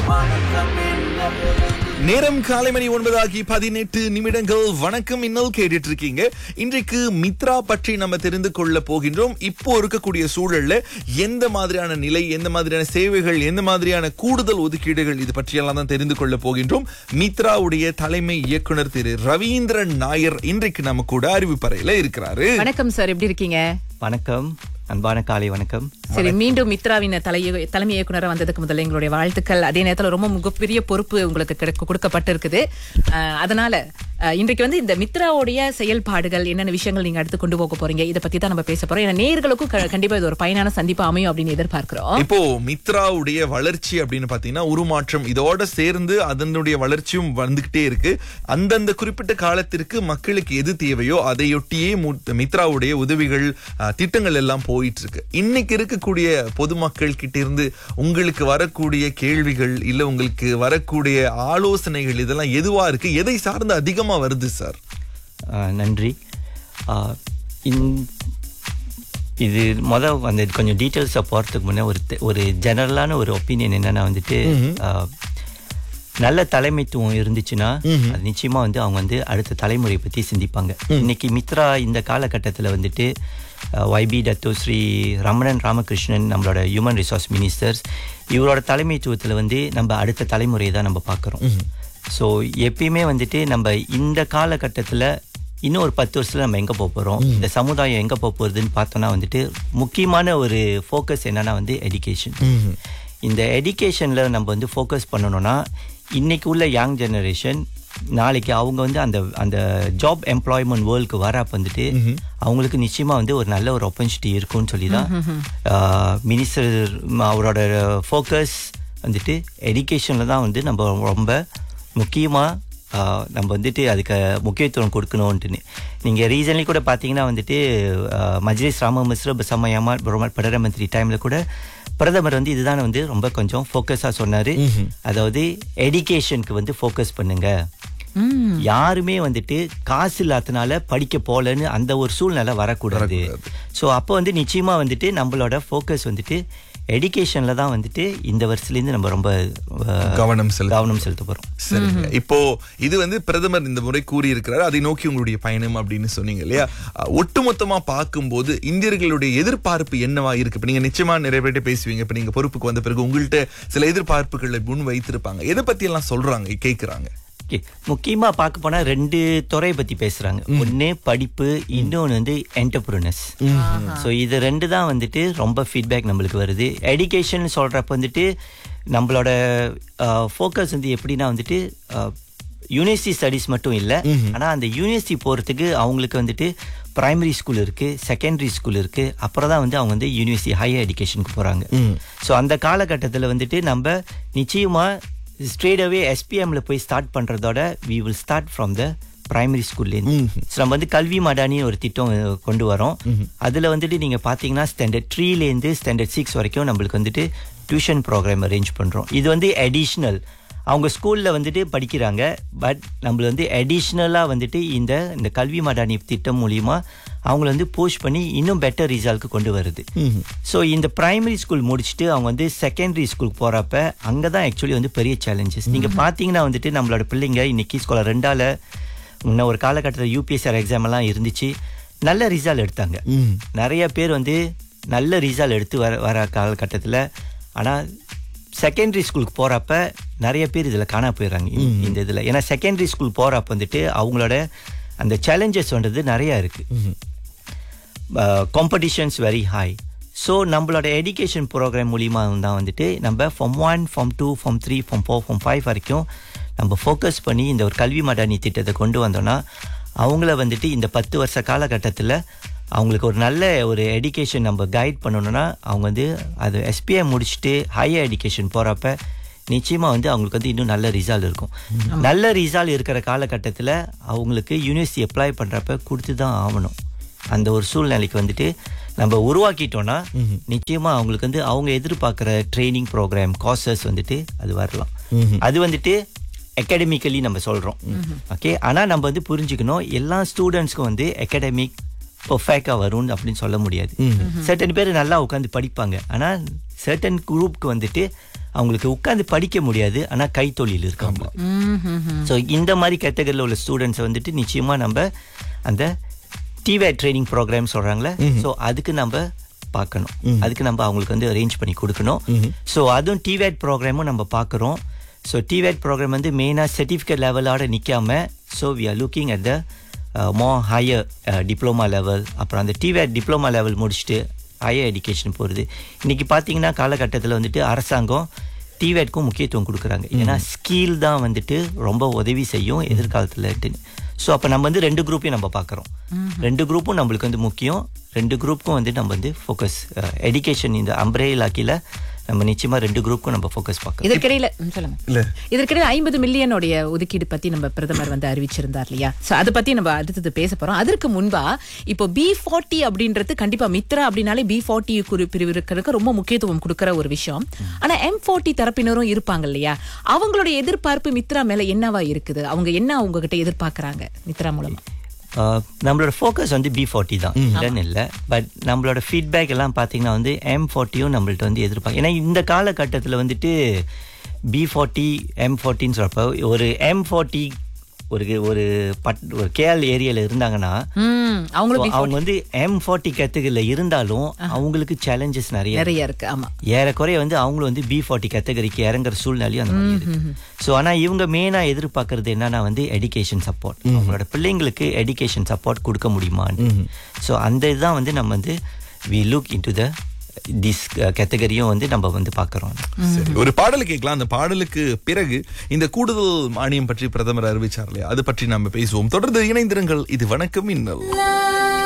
நேரம் காலை மணி ஒன்பதாகி பதினெட்டு நிமிடங்கள் வணக்கம் இன்னல் கேட்டுட்டு இருக்கீங்க இன்றைக்கு மித்ரா பற்றி நம்ம தெரிந்து கொள்ள போகின்றோம் இப்போ இருக்கக்கூடிய சூழல்ல எந்த மாதிரியான நிலை எந்த மாதிரியான சேவைகள் எந்த மாதிரியான கூடுதல் ஒதுக்கீடுகள் இது பற்றியெல்லாம் தான் தெரிந்து கொள்ள போகின்றோம் மித்ராவுடைய தலைமை இயக்குனர் திரு ரவீந்திரன் நாயர் இன்றைக்கு நம்ம கூட அறிவிப்பறையில இருக்கிறாரு வணக்கம் சார் எப்படி இருக்கீங்க வணக்கம் அன்பான காலை வணக்கம் சரி மீண்டும் மித்ராவின் தலை தலைமை இயக்குனரா வந்ததுக்கு முதல்ல எங்களுடைய வாழ்த்துக்கள் அதே நேரத்துல ரொம்ப மிகப்பெரிய பொறுப்பு உங்களுக்கு கிடைக்க- கொடுக்கப்பட்டிருக்குது அஹ், அதனால அஹ், இன்றைக்கு வந்து இந்த மித்ராவுடைய செயல்பாடுகள் என்னென்ன விஷயங்கள் நீங்க அடுத்து கொண்டு போக போறீங்க இதை பத்தி தான் நம்ம பேச போறோம் ஏன்னா நேர்களுக்கும் க- கண்டிப்பா இது ஒரு பயனான சந்திப்பு அமையும் அப்படின்னு எதிர்பார்க்கிறோம் இப்போ மித்ராவுடைய வளர்ச்சி அப்படின்னு பாத்தீங்கன்னா உருமாற்றம் இதோட சேர்ந்து அதனுடைய வளர்ச்சியும் வந்துகிட்டே இருக்கு அந்தந்த குறிப்பிட்ட காலத்திற்கு மக்களுக்கு எது தேவையோ அதையொட்டியே மு- மித்ராவுடைய உதவிகள் அஹ், திட்டங்கள் எல்லாம் போயிட்டு இருக்கு இன்னைக்கு இருக்கக்கூடிய பொதுமக்கள் கிட்ட இருந்து உங்களுக்கு வரக்கூடிய கேள்விகள் இல்ல உங்களுக்கு வரக்கூடிய ஆலோசனைகள் இதெல்லாம் எதுவா இருக்கு எதை சார்ந்து அதிகமா வருது சார் ஆஹ் நன்றி ஆஹ் இந்- இது மொதல் அந்த கொஞ்சம் டீட்டெயில்ஸை போகிறதுக்கு முன்னே ஒரு தெ- ஒரு ஜெனரலான ஒரு ஒப்பீனியன் என்னன்னா வந்துட்டு ஆஹ், நல்ல தலைமைத்துவம் இருந்துச்சுன்னா அது நிச்சயமா வந்து அவங்க வந்து அடுத்த தலைமுறை பத்தி சிந்திப்பாங்க இன்னைக்கு மித்ரா இந்த காலகட்டத்தில் வந்துட்டு வைபி டத்தோ ஸ்ரீ ரமணன் ராமகிருஷ்ணன் நம்மளோட ஹியூமன் ரிசோர்ஸ் மினிஸ்டர்ஸ் இவரோட தலைமைத்துவத்தில் வந்து நம்ம அடுத்த தலைமுறையை தான் நம்ம பார்க்குறோம் ஸோ எப்பயுமே வந்துட்டு நம்ம இந்த காலகட்டத்தில் இன்னும் ஒரு பத்து வருஷத்துல நம்ம எங்க போக போறோம் இந்த சமுதாயம் எங்க போக போறதுன்னு பார்த்தோம்னா வந்துட்டு முக்கியமான ஒரு ஃபோக்கஸ் என்னன்னா வந்து எஜுகேஷன் இந்த எஜுகேஷன்ல நம்ம வந்து ஃபோக்கஸ் பண்ணணும்னா இன்னைக்கு உள்ள யங் ஜெனரேஷன் நாளைக்கு அவங்க வந்து அந்த அந்த ஜாப் எம்ப்ளாய்மெண்ட் வேர்ல்டுக்கு வரப்ப வந்துட்டு அவங்களுக்கு நிச்சயமா வந்து ஒரு நல்ல ஒரு ஆப்பர்ச்சுனிட்டி இருக்கும்னு சொல்லி தான் மினிஸ்டர் அவரோட ஃபோக்கஸ் வந்துட்டு எஜுகேஷனில் தான் வந்து நம்ம ரொம்ப முக்கியமாக ஆஹ் நம்ம வந்துட்டு அதுக்கு முக்கியத்துவம் கொடுக்கணும்ட்டுன்னு நீங்கள் ரீசன்லி கூட பார்த்தீங்கன்னா வந்துட்டு ஆஹ் மஜ்லிஸ் ராம மிஸ்ர பசமயமா பிரதம மந்திரி டைமில் கூட பிரதமர் வந்து இதுதான் வந்து ரொம்ப கொஞ்சம் ஃபோக்கஸாக சொன்னார் அதாவது எஜுகேஷனுக்கு வந்து ஃபோக்கஸ் பண்ணுங்க யாருமே வந்துட்டு காசு இல்லாதனால படிக்க போலன்னு அந்த ஒரு சூழ்நிலை வரக்கூடாது ஸோ அப்போ வந்து நிச்சயமா வந்துட்டு நம்மளோட ஃபோக்கஸ் வந்துட்டு எஜுகேஷன்ல தான் வந்துட்டு இந்த வருஷத்துலேருந்து நம்ம ரொம்ப ஆஹ், கவனம் செலுத்த கவனம் செலுத்த போகிறோம் சரிங்க இப்போ இது வந்து பிரதமர் இந்த முறை கூறியிருக்கிறார் அதை நோக்கி உங்களுடைய பயணம் அப்படின்னு சொன்னீங்க இல்லையா அஹ், ஒட்டுமொத்தமா பார்க்கும்போது இந்தியர்களுடைய எதிர்பார்ப்பு என்னவா இருக்கு இப்ப நீங்க நிச்சயமா நிறைய பேர்ட்ட பேசுவீங்க இப்ப நீங்க பொறுப்புக்கு வந்த பிறகு உங்கள்ட்ட சில எதிர்பார்ப்புகளை முன் வைத்திருப்பாங்க எதை பத்தி எல்லாம் சொல்றாங்க கேக்குறாங்க ஓகே முக்கியமா பார்க்க போனா ரெண்டு துறையை பத்தி பேசுறாங்க ஒன்னு படிப்பு இன்னொன்னு வந்து என்டர்பிரினஸ் ஸோ இது ரெண்டு தான் வந்துட்டு ரொம்ப ஃபீட்பேக் நம்மளுக்கு வருது எஜுகேஷன் சொல்றப்ப வந்துட்டு நம்மளோட ஃபோக்கஸ் வந்து எப்படின்னா வந்துட்டு யூனிவர்சிட்டி ஸ்டடீஸ் மட்டும் இல்லை ஆனா அந்த யூனிவர்சிட்டி போறதுக்கு அவங்களுக்கு வந்துட்டு பிரைமரி ஸ்கூல் இருக்கு செகண்டரி ஸ்கூல் இருக்கு அப்புறம் தான் வந்து அவங்க வந்து யூனிவர்சிட்டி ஹையர் எஜுகேஷனுக்கு போறாங்க ஸோ அந்த காலகட்டத்தில் வந்துட்டு நம்ம நிச்சயமா ஸ்ட்ரெயிட் அவே எஸ்பிஎம்ல போய் ஸ்டார்ட் பண்றதோட we will start from the primary ஸ்கூல்லேருந்து ஸோ நம்ம வந்து கல்வி மடானி ஒரு திட்டம் அஹ், கொண்டு வரோம் அதுல வந்துட்டு நீங்க பாத்தீங்கன்னா ஸ்டாண்டர்ட் த்ரீலேருந்து ஸ்டாண்டர்ட் சிக்ஸ் வரைக்கும் நம்மளுக்கு வந்துட்டு டியூஷன் ப்ரோக்ராம் அரேஞ்ச் பண்றோம் இது வந்து அடிஷ்னல் அவங்க ஸ்கூல்ல வந்துட்டு படிக்கிறாங்க பட் நம்மள வந்து அடிஷ்னலா வந்துட்டு இந்த இந்த கல்வி மடானி திட்டம் மூலியமா அவங்கள வந்து போஷ் பண்ணி இன்னும் பெட்டர் ரிசல்ட்க்கு கொண்டு வருது ஸோ இந்த பிரைமரி ஸ்கூல் முடிச்சுட்டு அவங்க வந்து செகண்டரி ஸ்கூலுக்கு போறப்ப அங்கே தான் ஆக்சுவலி வந்து பெரிய சேலஞ்சஸ் நீங்க பார்த்தீங்கன்னா வந்துட்டு நம்மளோட பிள்ளைங்க இன்னைக்கு ஸ்கூலில் ரெண்டால முன்ன ஒரு காலகட்டத்தில் யூபிஎஸ்ஆர் எக்ஸாம் எல்லாம் இருந்துச்சு நல்ல ரிசல்ட் எடுத்தாங்க நிறைய பேர் வந்து நல்ல ரிசல்ட் எடுத்து வர வர காலகட்டத்தில் ஆனால் செகண்டரி ஸ்கூலுக்கு போறப்ப நிறைய பேர் இதில் காணா போயிடுறாங்க இந்த- இந்த இதில் ஏன்னா செகண்டரி ஸ்கூல் போறப்ப வந்துட்டு அவங்களோட அந்த சேலஞ்சஸ் வந்தது நிறைய இருக்கு காம்படிஷன்ஸ் வெரி ஹை ஸோ நம்மளோட எஜுகேஷன் ப்ரோக்ராம் மூலிமா தான் வந்துட்டு நம்ம form one form two form three form four form five வரைக்கும் நம்ம ஃபோக்கஸ் பண்ணி இந்த ஒரு கல்வி மடானி திட்டத்தை கொண்டு வந்தோம்னா அவங்கள வந்துட்டு இந்த பத்து வருஷ காலகட்டத்தில் அவங்களுக்கு ஒரு நல்ல ஒரு எஜுகேஷன் நம்ம கைட் பண்ணணும்னா அவங்க வந்து அது எஸ்பிஐ முடிச்சுட்டு ஹையர் எஜுகேஷன் போகிறப்ப நிச்சயமா வந்து அவங்களுக்கு வந்து இன்னும் நல்ல ரிசல்ட் இருக்கும் நல்ல ரிசல்ட் இருக்கிற காலகட்டத்தில் அவங்களுக்கு யூனிவர்சிட்டி அப்ளை பண்ணுறப்ப கொடுத்து தான் ஆகணும் அந்த ஒரு சூழ்நிலைக்கு வந்துட்டு நம்ம உருவாக்கிட்டோம்னா நிச்சயமா அவங்களுக்கு வந்து அவங்க எதிர்பார்க்குற ட்ரைனிங் ப்ரோக்ராம் கோர்சஸ் வந்துட்டு அது வரலாம் அது வந்துட்டு அகாடமிக்கலி நம்ம சொல்றோம் ஓகே ஆனா நம்ம வந்து புரிஞ்சுக்கணும் எல்லா ஸ்டூடெண்ட்ஸ்க்கும் வந்து அகாடமிக் பர்ஃபெக்டா வரும்னு அப்படின்னு சொல்ல முடியாது சர்டன் பேர் நல்லா உட்காந்து படிப்பாங்க ஆனா சர்டன் குரூப்க்கு வந்துட்டு அவங்களுக்கு உட்கார்ந்து படிக்க முடியாது ஆனா கைத்தொழில் இருக்காங்க ஸோ இந்த மாதிரி கேட்டகரியில் உள்ள ஸ்டூடெண்ட்ஸை வந்துட்டு நிச்சயமா நம்ம அந்த டிவேட் ட்ரைனிங் ப்ரோக்ராம் சொல்றாங்களே ஸோ அதுக்கு நம்ம பார்க்கணும் அதுக்கு நம்ம அவங்களுக்கு வந்து அரேஞ்ச் பண்ணி கொடுக்கணும் ஸோ அதுவும் டிவேட் ப்ரோக்ராமும் நம்ம பார்க்குறோம் ஸோ டிவேட் ப்ரோக்ராம் வந்து மெயினாக சர்டிஃபிகேட் லெவலோட நிற்காம so we are looking at the more higher diploma level அப்புறம் அந்த டிவேட் டிப்ளமா லெவல் முடிச்சுட்டு ஹையர் எஜுகேஷன் போகிறது இன்னைக்கு பார்த்தீங்கன்னா காலகட்டத்தில் வந்துட்டு அரசாங்கம் டிவேட்க்கும் முக்கியத்துவம் கொடுக்குறாங்க ஏன்னா ஸ்கில் தான் வந்துட்டு ரொம்ப உதவி செய்யும் எதிர்காலத்தில் ஸோ அப்போ நம்ம வந்து ரெண்டு குரூப்பையும் நம்ம பார்க்குறோம் ரெண்டு குரூப்பும் நம்மளுக்கு வந்து முக்கியம் ரெண்டு குரூப்புக்கும் வந்து நம்ம வந்து ஃபோக்கஸ் எஜுகேஷன் இந்த அம்ப்ரேலா கீழே நம்ம நிச்சயமா ரெண்டு குரூப்புக்கும் நம்ம ஃபோக்கஸ் பார்க்கணும் இதற்கிடையில ம், சொல்லுங்க இல்ல. இதற்கிடையில ஐம்பது மில்லியனுடைய ஒதுக்கீடு பத்தி நம்ம பிரதமர் வந்து அறிவிச்சிருந்தார் இல்லையா சோ அதை பத்தி நம்ம அடுத்தது பேச போறோம் அதற்கு முன்பா இப்போ பி ஃபார்ட்டி அப்படின்றது கண்டிப்பா மித்ரா அப்படின்னாலே பி ஃபார்ட்டி பிரிவு இருக்கிறதுக்கு ரொம்ப முக்கியத்துவம் கொடுக்கிற ஒரு விஷயம் ஆனா எம் ஃபார்ட்டி தரப்பினரும் இருப்பாங்க இல்லையா அவங்களுடைய எதிர்பார்ப்பு மித்ரா மேல என்னவா இருக்குது அவங்க என்ன உங்ககிட்ட எதிர்பார்க்கறாங்க மித்ரா மூலமா ஆஹ் நம்மளோட ஃபோக்கஸ் வந்து பி ஃபார்ட்டி தான் இல்லைன்னு இல்லை பட் நம்மளோட ஃபீட்பேக் எல்லாம் பார்த்தீங்கன்னா வந்து எம் ஃபார்ட்டியும் நம்மள்ட்ட வந்து எதிர்பார்க்க ஏன்னா இந்த காலகட்டத்தில் வந்துட்டு பி ஃபார்ட்டி எம் ஃபார்ட்டின்னு சொல்றப்ப ஒரு எம் ஃபார்ட்டி ஒரு ஒரு பட் ஒரு கேஎல் ஏரியால இருந்தாங்கன்னா ம் அவங்களும் so B40 அவங்க வந்து எம் ஃபார்ட்டி கேட்டகரியில் இருந்தாலும் அவங்களுக்கு சேலஞ்சஸ் நிறைய நிறைய இருக்கு ஆமா ஏறக்குறைய வந்து அவங்களும் வந்து பி ஃபார்ட்டி கேட்டகரிக்கு இறங்குற சூழ்நிலையும் அந்த மாதிரி இருக்கு ஸோ ஆனால் இவங்க மெயினாக எதிர்பார்க்கறது என்னன்னா வந்து எடுகேஷன் சப்போர்ட் அவங்களோட பிள்ளைங்களுக்கு எடுகேஷன் சப்போர்ட் கொடுக்க முடியுமான்னு ஸோ அந்த இதுதான் வந்து நம்ம வந்து we look into the this கேட்டகரியும் வந்து நம்ம வந்து பார்க்குறோம் சரி ஒரு பாடல் கேட்கலாம் அந்த பாடலுக்கு பிறகு இந்த கூடுதல் மானியம் பற்றி பிரதமர் அறிவிச்சார் இல்லையா அது பற்றி நம்ம பேசுவோம் தொடர்ந்து இணைந்திருங்கள் இது வணக்கம் இன்னல்